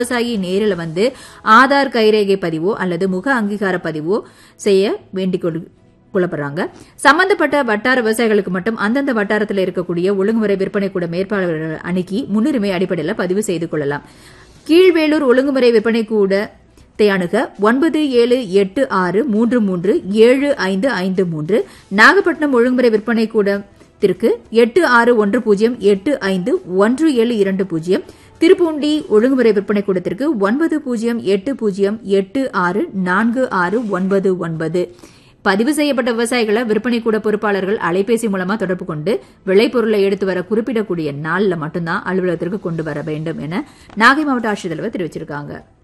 விவசாயி நேரில் வந்து ஆதார் கைரேகை பதிவோ அல்லது முக அங்கீகார பதிவோ செய்ய வேண்டிக் கொள்- கொள்ளப்படுறாங்க சம்பந்தப்பட்ட வட்டார விவசாயிகளுக்கு மட்டும் அந்தந்த வட்டாரத்தில் இருக்கக்கூடிய ஒழுங்குமுறை விற்பனை கூட மேற்பாளர்கள் அணுகி முன்னுரிமை அடிப்படையில் பதிவு செய்து கொள்ளலாம் கீழ்வேலூர் ஒழுங்குமுறை விற்பனை கூட அணுக ஒன்பது ஏழு எட்டு ஆறு மூன்று மூன்று ஏழு ஐந்து ஐந்து மூன்று நாகப்பட்டினம் ஒழுங்குமுறை விற்பனை கூடத்திற்கு எட்டு ஆறு ஒன்று பூஜ்ஜியம் எட்டு ஐந்து ஒன்று ஏழு இரண்டு பூஜ்ஜியம் திருப்பூண்டி ஒழுங்குமுறை விற்பனை கூடத்திற்கு ஒன்பது பூஜ்ஜியம் எட்டு பூஜ்ஜியம் எட்டு ஆறு நான்கு ஆறு ஒன்பது ஒன்பது பதிவு செய்யப்பட்ட விவசாயிகளை விற்பனை கூட பொறுப்பாளர்கள் அலைபேசி மூலமா தொடர்பு கொண்டு விளைபொருளை எடுத்து வர குறிப்பிடக்கூடிய நாள்ல மட்டும்தான் அலுவலகத்திற்கு கொண்டு வர வேண்டும் என நாகை மாவட்ட ஆட்சித்தலைவர் தெரிவிச்சிருக்காங்க